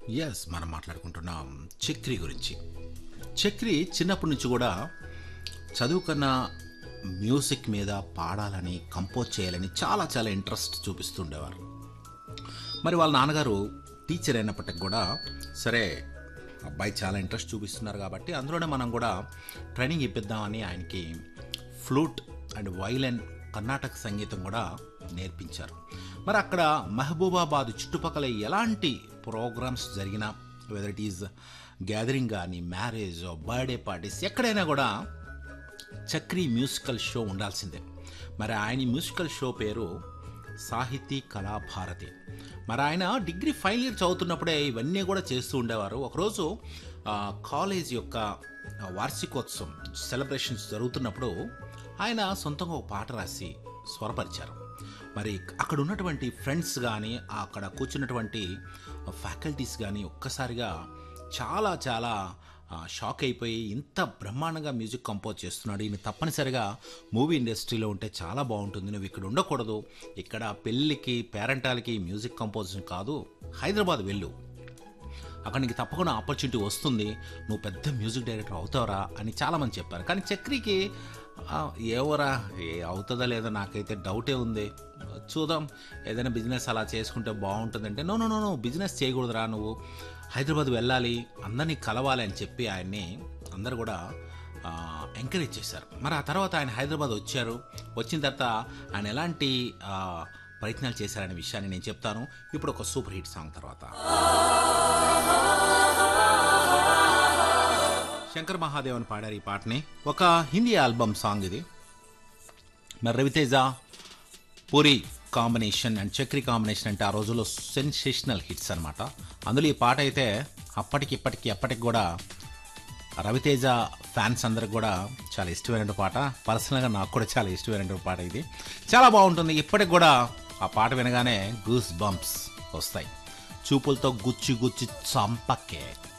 yes మనం మాట్లాడుకుంటున్నాం చక్రి గురించి చక్రి చిన్నప్పటి నుంచి కూడా చదువుకన్నా మ్యూజిక్ మీద పాడాలని కంపోజ్ చేయాలని చాలా చాలా ఇంట్రెస్ట్ చూపిస్తుండేవారు మరి వాళ్ళ నాన్నగారు టీచర్ అయినప్పటికి కూడా సరే అబ్బాయి చాలా ఇంట్రెస్ట్ చూపిస్తున్నారు కాబట్టి అందులోనే మనం కూడా ట్రైనింగ్ ఇప్పిద్దామని ఆయనకి ఫ్లూట్ అండ్ వైలెన్ కర్ణాటక సంగీతం కూడా నేర్పించారు మరి అక్కడ మహబూబాబాద్ చుట్టుపక్కల ఎలాంటి ప్రోగ్రామ్స్ జరిగినా వెదర్ ఇట్ ఈజ్ గ్యాదరింగ్ కానీ మ్యారేజ్ బర్త్డే పార్టీస్ ఎక్కడైనా కూడా చక్రి మ్యూజికల్ షో ఉండాల్సిందే మరి ఆయన మ్యూజికల్ షో పేరు సాహితీ కళాభారతి మరి ఆయన డిగ్రీ ఫైనల్ ఇయర్ చదువుతున్నప్పుడే ఇవన్నీ కూడా చేస్తూ ఉండేవారు ఒకరోజు ఆ, కాలేజ్ యొక్క ఆ, వార్షికోత్సవం సెలబ్రేషన్స్ జరుగుతున్నప్పుడు ఆయన సొంతంగా ఒక పాట రాసి స్వరపరిచారు మరి అక్కడ ఉన్నటువంటి ఫ్రెండ్స్ కానీ అక్కడ కూర్చున్నటువంటి ఫ్యాకల్టీస్ కానీ ఒక్కసారిగా చాలా చాలా ఆ, షాక్ అయిపోయి ఇంత బ్రహ్మాండంగా మ్యూజిక్ కంపోజ్ చేస్తున్నాడు ఈయన తప్పనిసరిగా మూవీ ఇండస్ట్రీలో ఉంటే చాలా బాగుంటుంది నువ్వు ఇక్కడ ఉండకూడదు ఇక్కడ పెళ్ళికి పేరెంటాలకి మ్యూజిక్ కంపోజిషన్ కాదు హైదరాబాద్ వెళ్ళు అక్కడ నీకు తప్పకుండా ఆపర్చునిటీ వస్తుంది నువ్వు పెద్ద మ్యూజిక్ డైరెక్టర్ అవుతావురా అని చాలామంది చెప్పారు కానీ చక్రికి ఆ, ఏవోరా ఏ అవుతుందా లేదో నాకైతే డౌటే ఉంది చూద్దాం ఏదైనా బిజినెస్ అలా చేసుకుంటే బాగుంటుందంటే no no no no business చేయకూడదురా నువ్వు హైదరాబాద్ వెళ్ళాలి అందరినీ కలవాలి అని చెప్పి ఆయన్ని అందరు కూడా ఎంకరేజ్ చేశారు మరి ఆ తర్వాత ఆయన హైదరాబాద్ వచ్చారు వచ్చిన తర్వాత ఆయన ఎలాంటి ఆ, ప్రయత్నాలు చేశారనే విషయాన్ని నేను చెప్తాను ఇప్పుడు ఒక సూపర్ హిట్ సాంగ్ తర్వాత శంకర్ మహాదేవన్ పాడారు ఈ పాటని ఒక హిందీ ఆల్బమ్ సాంగ్ ఇది మరి Raviteja Puri combination and Chakri combination అంటే ఆ రోజుల్లో సెన్సేషనల్ హిట్స్ అనమాట అందులో ఈ పాట అయితే అప్పటికి ఇప్పటికి ఎప్పటికి కూడా రవితేజ ఫ్యాన్స్ అందరికి కూడా చాలా ఇష్టమైన పాట పర్సనల్గా నాకు కూడా చాలా ఇష్టమైన పాట ఇది చాలా బాగుంటుంది ఇప్పటికి కూడా ఆ పాట వినగానే గూస్ బంప్స్ వస్తాయి చూపులతో గుచ్చి గుచ్చి చంపకే